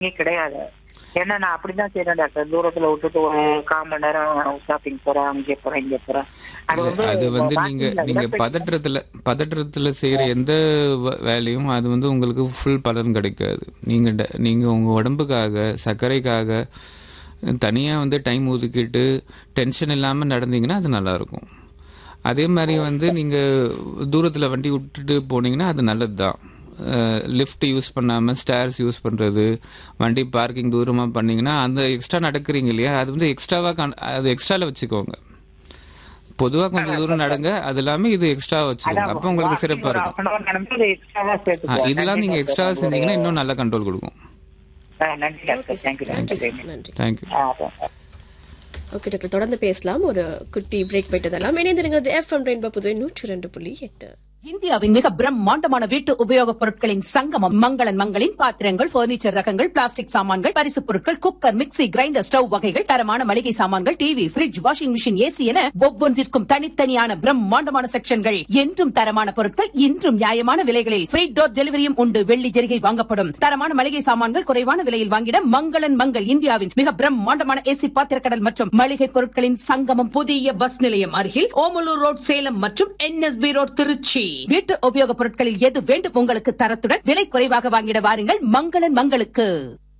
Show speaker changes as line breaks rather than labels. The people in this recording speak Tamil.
இங்கே கிடையாது ஏன்னா நான் அப்படிதான் செய்யறேன் டாக்டர் தூரத்துல விட்டுட்டு ஒரு கால் மணி நேரம் ஷாப்பிங் போறேன் அங்கே போறேன் இங்கே போறேன் அது வந்து
அது வந்து
walking
நீங்க
ல
நீங்க
உடற்பயிற்சி
பதற்றத்துல பதற்றத்துல செய்யற எந்த வ- வேலையும் அது வந்து உங்களுக்கு ஃபுல் பலன் கிடைக்காது நீங்க ட- நீங்க உங்க உடம்புக்காக சர்க்கரைக்காக தனியா வந்து டைம் ஒதுக்கிட்டு டென்ஷன் இல்லாம நடந்தீங்கன்னா அது நல்லா இருக்கும் அதே மாதிரி வந்து நீங்க தூரத்துல வண்டி விட்டுட்டு போனீங்கன்னா அது நல்லது தான் லிஃப்ட் யூஸ் பண்ணாம ஸ்டேர்ஸ் யூஸ் பண்றது வண்டி பார்க்கிங் தூரமா பண்ணீங்கன்னா அந்த எக்ஸ்ட்ரா நடக்கிறீங்க இல்லையா அது வந்து எக்ஸ்ட்ராவா அது எக்ஸ்ட்ரால வச்சுக்கோங்க பொதுவா கொஞ்சம் தூரம் நடங்க அது இல்லாம இது எக்ஸ்ட்ரா வச்சுக்கோங்க அப்ப உங்களுக்கு சிறப்பா இருக்கும்
half an hour நடந்து ஒரு எக்ஸ்ட்ராவா
ஆ,
சேர்த்துக்குவேன்
இதெல்லாம் நீங்க எக்ஸ்ட்ரா செஞ்சீங்கன்னா இன்னும் நல்ல கண்ட்ரோல் கொடுக்கும்
ஆ, நன்றி டாக்டர் தேங்க்யூ
நன்றி
டாக்டர்
சார் நன்றி
தேங்க்யூ
ஆ, அதான்.
ஓகே டாக்டர் தொடர்ந்து பேசலாம் ஒரு குட்டி பிரேக் போயிட்டு தரலாம் இணைந்திருக்கிறது எஃப்எம் ரெயின்போ புதுவை நூற்றி ரெண்டு புள்ளி எட்டு
இந்தியாவின் மிக பிரம்மாண்டமான வீட்டு உபயோகப் பொருட்களின் சங்கமம் மங்களன் மங்களின் பாத்திரங்கள் பர்னிச்சர் ரகங்கள் பிளாஸ்டிக் சாமான்கள் பரிசுப் பொருட்கள் குக்கர் மிக்ஸி கிரைண்டர் ஸ்டவ் வகைகள் தரமான மளிகை சாமான்கள் TV fridge washing machine AC என ஒவ்வொன்றிற்கும் தனித்தனியான பிரம்மாண்டமான செக்ஷன்கள் என்றும் தரமான பொருட்கள் இன்றும் நியாயமான விலைகளில் ஃப்ரீ டோர் டெலிவரியும் உண்டு வெள்ளி ஜெரிகை வாங்கப்படும் தரமான மளிகை சாமான்கள் குறைவான விலையில் வாங்கிட மங்களன் மங்கள் இந்தியாவின் மிக பிரம்மாண்டமான ஏசி பாத்திரக்கடல் மற்றும் மளிகை பொருட்களின் சங்கமம் புதிய பஸ் நிலையம் அருகில் ஓமலூர் ரோட் சேலம் மற்றும் என்எஸ்பி ரோட் திருச்சி வீட்டு உபயோகப் பொருட்களில் எது வேண்டும் உங்களுக்கு தரத்துடன் விலை குறைவாக வாங்கிட வாருங்கள் மங்களன் மங்களுக்கு